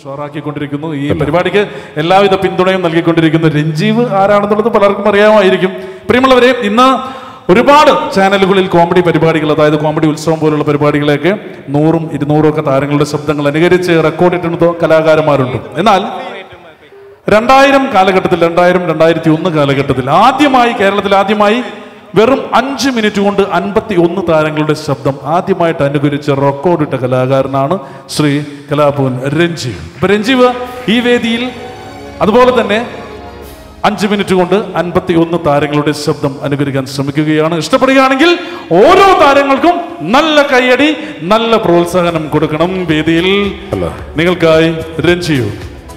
ഉഷാറാക്കിക്കൊണ്ടിരിക്കുന്നു ഈ പരിപാടിക്ക് എല്ലാവിധ പിന്തുണയും നൽകിക്കൊണ്ടിരിക്കുന്നു രഞ്ജീവ് ആരാണെന്നുള്ളത് പലർക്കും അറിയാമായിരിക്കും പ്രിയമുള്ളവരെ ഇന്ന് ഒരുപാട് ചാനലുകളിൽ കോമഡി പരിപാടികൾ അതായത് കോമഡി ഉത്സവം പോലുള്ള പരിപാടികളെയൊക്കെ നൂറും ഇരുന്നൂറും ഒക്കെ താരങ്ങളുടെ ശബ്ദങ്ങൾ അനുകരിച്ച് റെക്കോർഡിട്ടുന്ന കലാകാരന്മാരുണ്ട് എന്നാൽ രണ്ടായിരം കാലഘട്ടത്തിൽ രണ്ടായിരം രണ്ടായിരത്തി ഒന്ന് കാലഘട്ടത്തിൽ ആദ്യമായി കേരളത്തിൽ ആദ്യമായി വെറും അഞ്ച് മിനിറ്റ് കൊണ്ട് അൻപത്തി ഒന്ന് താരങ്ങളുടെ ശബ്ദം ആദ്യമായിട്ട് അനുകരിച്ച റെക്കോർഡിട്ട കലാകാരനാണ് ശ്രീ കലാഭവൻ രഞ്ജീവ് ഇപ്പൊ രഞ്ജീവ് ഈ വേദിയിൽ അതുപോലെ തന്നെ അഞ്ച് മിനിറ്റ് കൊണ്ട് അൻപത്തി ഒന്ന് താരങ്ങളുടെ ശബ്ദം അനുകരിക്കാൻ ശ്രമിക്കുകയാണ് ഇഷ്ടപ്പെടുകയാണെങ്കിൽ ഓരോ താരങ്ങൾക്കും നല്ല കൈയടി നല്ല പ്രോത്സാഹനം കൊടുക്കണം വേദിയിൽ നിങ്ങൾക്കായി രഞ്ജീവ്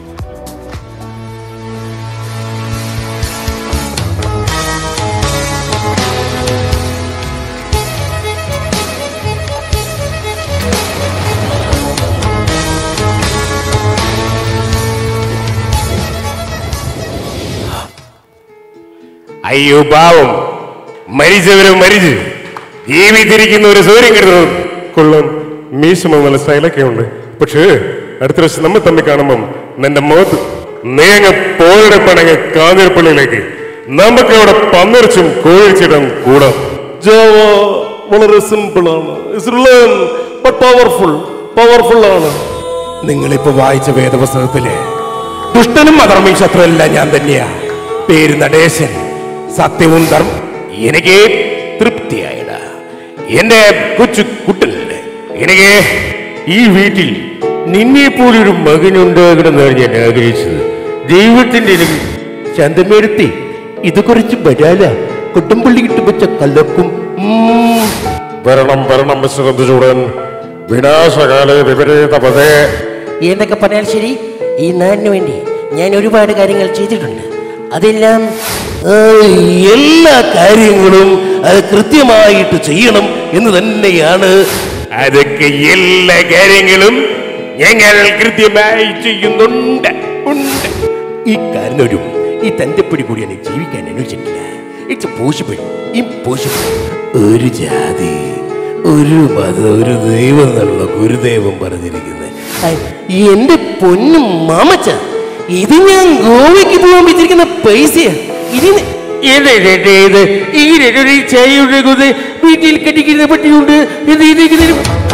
അയ്യോ പാവം മരിച്ചവരും മരിച്ച് ജീവിച്ചിരിക്കുന്ന ഒരു സൂര്യൻ കിട്ടുന്നത് കൊള്ളും മീശമ നല്ല സ്റ്റൈലൊക്കെ ഉണ്ട് പക്ഷേ അടുത്ത പ്രാവശ്യം നമ്മൾ തമ്മിൽ കാണുമ്പം നിന്റെ മുഖത്ത് നീങ്ങ പോയുടെ പണങ്ങ കാഞ്ഞിരപ്പള്ളിയിലേക്ക് നമുക്ക് അവിടെ പന്നിറച്ചും കോഴിച്ചിടം കൂടാം ജാവ വളരെ സിമ്പിൾ ആണ് ബട്ട് പവർഫുൾ പവർഫുൾ ആണ് നിങ്ങളിപ്പോ വായിച്ച വേദപുസ്തകത്തില് ദുഷ്ടനും അധർമ്മയും ശത്രുവല്ല ഞാൻ തന്നെയാ പേര് നടേശൻ സത്യവും ധർമ്മ എനിക്ക് തൃപ്തിയായിട എന്റെ കൊച്ചു കുട്ടനുണ്ട് എനിക്ക് ഈ വീട്ടിൽ നിന്നെ പോലൊരു മകനുണ്ടാകണമെന്നാണ് ഞാൻ ആഗ്രഹിച്ചത് ദൈവത്തിന്റെ എനിക്ക് ചന്തമേടുത്തി ഇത് കുറച്ച് ബരാല കൊട്ടമ്പള്ളി കിട്ടുമ്പച്ച കലക്കും ഉം. ഭരണം ഭരണം വിശ്രദ്ധിച്ചൂടൻ വിനാശകാല വിപരീത പതേ എന്തൊക്കെ പറഞ്ഞാൽ ശരി ഈ നാടിന് വേണ്ടി ഞാൻ ഒരുപാട് കാര്യങ്ങൾ ചെയ്തിട്ടുണ്ട് അതെല്ലാം ആ, എല്ലാ കാര്യങ്ങളും അത് കൃത്യമായിട്ട് ചെയ്യണം എന്ന് തന്നെയാണ് അതൊക്കെ എല്ലാ കാര്യങ്ങളും ഞങ്ങൾ കൃത്യമായി ചെയ്യുന്നുണ്ട് ഉണ്ട് ഈ കാരണവരും ഈ തന്റെപ്പടി കൂടി എന്നെ ജീവിക്കാൻ അനുവദിച്ചിട്ടില്ല ഇറ്റ്സ് പോസിബിൾ ഇമ്പോസിബിൾ ഒരു ജാതി ഒരു മതം ഒരു ദൈവം എന്നുള്ള ഗുരുദേവൻ പറഞ്ഞിരിക്കുന്നത് എന്റെ പൊന്നും മാമച്ച ഇത് ഞാൻ ഗോവയ്ക്ക് പോകാൻ വെച്ചിരിക്കുന്ന പൈസയാ ഇതിന് ഇത് ഇത് ഇത് ഈ ഒരു ചായയുടെ വീട്ടിൽ കെട്ടിക്കുന്ന പട്ടിയുണ്ട് ഇത് ഇത് ഇതിന്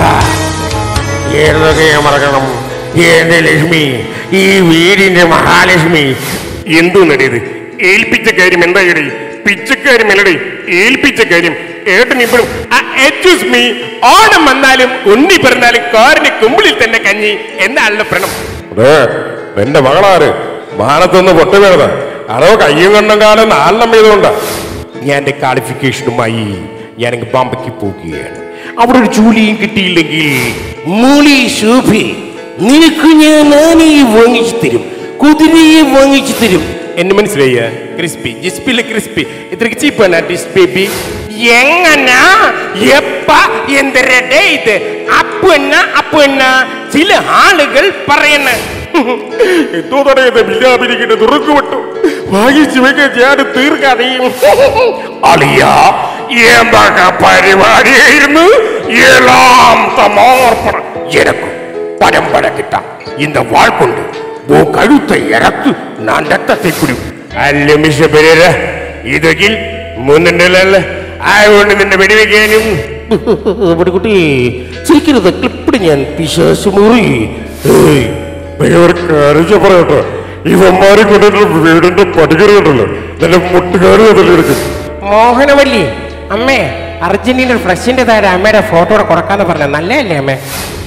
ഏതൊക്കെ മറക്കണം എന്റെ ലക്ഷ്മി ഈ വീടിന്റെ മഹാലക്ഷ്മി എന്തു നടിയത് ഏൽപ്പിച്ച കാര്യം എന്തായടി പിച്ചക്കാരും മെലടി ഏൽപ്പിച്ച കാര്യം ഏട്ടൻ ഇപ്പോഴും എക്സ്ക്യൂസ് മീ ഓണം വന്നാലും ഉണ്ണി പിറന്നാലും കാറിന് കുമ്പിളിൽ തന്നെ കഞ്ഞി എന്നാണല്ലോ പ്രണം എന്റെ മകളാര് മാനത്തൊന്ന് പൊട്ടു വീണത് അതോ കയ്യും കണ്ടും കാലം നാലെണ്ണം ചെയ്തുകൊണ്ടാ ഞാൻ എൻ്റെ ക്വാളിഫിക്കേഷനുമായി ഞാനങ്ങ് ബോംബയ്ക്ക് പോകുകയാണ് അവിടെ ഒരു ജോലിയും കിട്ടിയില്ലെങ്കിൽ മൂളി ശോഭി നിനക്ക് ഞാൻ ആനയെ വാങ്ങിച്ചു തരും കുതിരയെ വാങ്ങിച്ചു തരും എന്നെ മനസ്സിലായ ക്രിസ്പി ജിസ്പിലെ ക്രിസ്പി ഇത്രയ്ക്ക് ചീപ്പാണ് ഡിസ് ബേബി എങ്ങനാ എപ്പ എന്തരടെ ഇത് അപ്പന്ന അപ്പന്ന ചില ആളുകൾ പറയണ എന്തോ തടയത് ബില്ലാപിരിക്കിട്ട് തുറക്കുവിട്ടു വായിച്ചു വെക്കാൻ ഞാൻ തീർക്കാതെയും അളിയ എന്തൊക്കെ പരിപാടിയായിരുന്നു എല്ലാം തമാർപ്പണ എനക്കും പരമ്പര കിട്ടാം இந்த வாழ் கொண்டு உன் கழுத்தை இறத்து நான் ரத்தத்தை குடி അല്ല മിഷ പെരേര ഇതൊക്കെ മൂന്നുണ്ടല്ലോ ആയതുകൊണ്ട് നിന്നെ വെടിവെക്കാനും അവിടെ കുട്ടി ചിരിക്കരുത് ക്ലിപ്പിട് ഞാൻ പിശാശു മുറി ഏയ്, അറിയിച്ച പറയട്ടെ ഇവന്മാരെ കൊണ്ടിട്ട് വീടിന്റെ പടികറുണ്ടല്ലോ നിന്റെ മുട്ടുകാരും അതിലെടുക്കും മോഹനവല്ലി അമ്മേ അർജന്റീന ഫ്രഷിന്റെ താഴെ അമ്മയുടെ ഫോട്ടോടെ കൊടുക്കാന്ന് പറഞ്ഞ നല്ലതല്ലേ അമ്മേ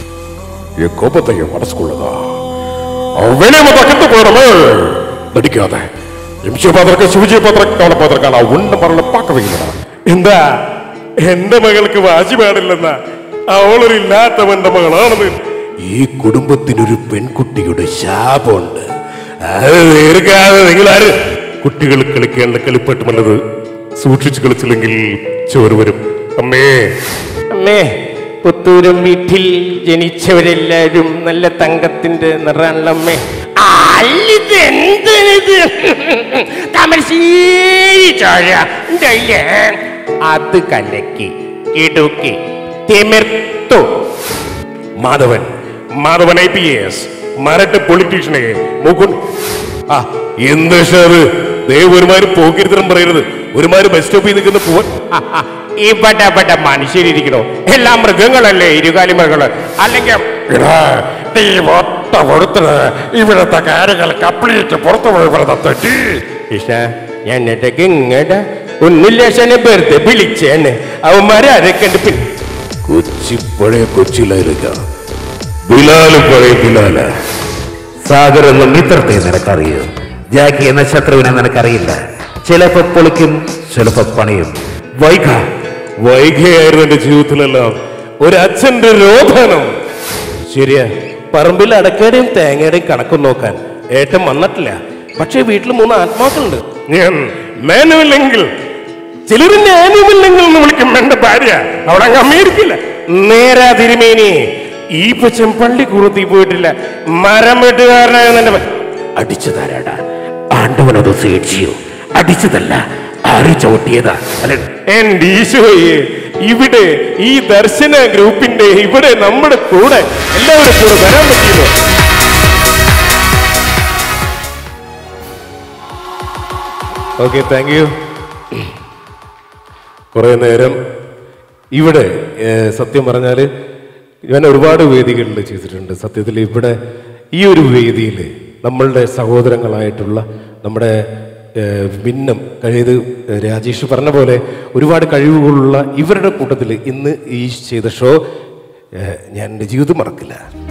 ഈ കോപത്തെ മനസ്സുകൊള്ളുക അവനെ മതക്കത്ത് പോണമേ നടിക്കാതെ യംശപാത്രക്ക് ശിവജിപാത്രക്കാണ് പാത്രക്കാണ് ഉണ്ട പറഞ്ഞ പാക്ക വയ്ക്കുന്നതാ എന്താ എന്റെ മകൾക്ക് വാശി പാടില്ലെന്ന അവളൊരു ഇല്ലാത്തവന്റെ മകളാണെന്ന് ഈ കുടുംബത്തിനൊരു പെൺകുട്ടിയുടെ ശാപമുണ്ട് അത് തീർക്കാതെ നിങ്ങളാര് കുട്ടികൾ കളിക്കേണ്ട കളിപ്പാട്ടുമല്ലത് സൂക്ഷിച്ചു കളിച്ചില്ലെങ്കിൽ ചോറ് വരും അമ്മേ അമ്മേ പുത്തൂരം വീട്ടിൽ ജനിച്ചവരെല്ലാരും നല്ല തങ്കത്തിന്റെ നിറാണല്ലേ അല്ലിത് എന്തിനിത് താമരശ്ശേരി ചോഴ ഉണ്ടല്ലേ? അത് കലക്കി ഇടുക്കി തിമിർത്തു Madhavan Madhavan I P S മരട്ട് പൊളിറ്റീഷ്യനെ മൂക്കൊണ്ട് ആ എന്ത് ഷാവ് ദൈവം ഒരുമാതിരി പോക്കിരുത്തരം പറയരുത് ഒരുമാതിരി ബസ് സ്റ്റോപ്പിൽ നിൽക്കുന്ന പോവാൻ ഇവിടെ ഇവിടെ മനുഷ്യരിയ്ക്കണോ എല്ലാ മൃഗങ്ങളല്ലേ ഇരുകാലി മൃഗങ്ങള് അല്ലെങ്കിൽ എടാ, നീ ഒത്ത കൊടുത്തത് ഇവിടുത്തെ കാര്യങ്ങൾ കംപ്ലീറ്റ് പുറത്തു പോയി ഇവിടെ തട്ടി ഇഷ ഞാൻ എന്നിട്ടേക്ക് ഇങ്ങോട്ട് ഒന്നില്ല ശനെ വെറുതെ വിളിച്ചേന്നെ അവന്മാരെ അരക്കണ്ട് പിന്നെ കൊച്ചി പഴയ കൊച്ചിയിലായിരിക്കാം ബിലാല് പഴയ ബിലാല സാഗർ എന്ന മിത്രത്തെ നിനക്കറിയോ ജാക്കി എന്ന ശത്രുവിനെ നിനക്കറിയില്ല ചിലപ്പോ പൊളിക്കും ചിലപ്പോ പണിയും വൈക വൈകയായിരുന്നു എന്റെ ജീവിതത്തിലെല്ലാം ഒരു അച്ഛന്റെ രോധനം ശരിയാ പറമ്പിൽ അടക്കയുടെയും തേങ്ങയുടെയും കണക്കും നോക്കാൻ ഏട്ടൻ വന്നിട്ടില്ല പക്ഷേ വീട്ടിൽ മൂന്ന് ആത്മാക്കളുണ്ട് ഞാൻ മാനുവല്ലെങ്കിൽ ചിലര് ഞാനുമില്ലെങ്കിൽ എന്ന് വിളിക്കും എന്റെ ഭാര്യ അവിടെ അങ്ങ് അമേരിക്കില്ല നേരാ തിരുമേനി ഈ പച്ചൻ പള്ളിക്കൂടത്തിൽ പോയിട്ടില്ല മരം വെട്ടുകാരനായ എന്റെ ഭ- അടിച്ചു തരാടാ ആണ്ടവനത് സേക്ഷിയോ അടിച്ചതല്ല ആര് ചവിട്ടിയതാ അല്ലെ എന്റെ ഈശോയെ ഇവിടെ ഈ ദർശന ഗ്രൂപ്പിന്റെ ഇവിടെ നമ്മുടെ കൂടെ എല്ലാവരും കൂടെ വരാൻ പറ്റിയല്ലോ ഓക്കെ താങ്ക് യു കുറേ നേരം ഇവിടെ ഏഹ്, സത്യം പറഞ്ഞാൽ ഞാൻ ഒരുപാട് വേദികളിൽ ചെയ്തിട്ടുണ്ട് സത്യത്തിൽ ഇവിടെ ഈ ഒരു വേദിയിൽ നമ്മളുടെ സഹോദരങ്ങളായിട്ടുള്ള നമ്മുടെ ഏഹ്, ഭിന്നം കഴിയത് രാജേഷ് പറഞ്ഞ പോലെ ഒരുപാട് കഴിവുകളുള്ള ഇവരുടെ കൂട്ടത്തിൽ ഇന്ന് ഈ ചെയ്ത ഷോ ഏഹ്, ഞാൻ എൻ്റെ ജീവിതം മറക്കില്ല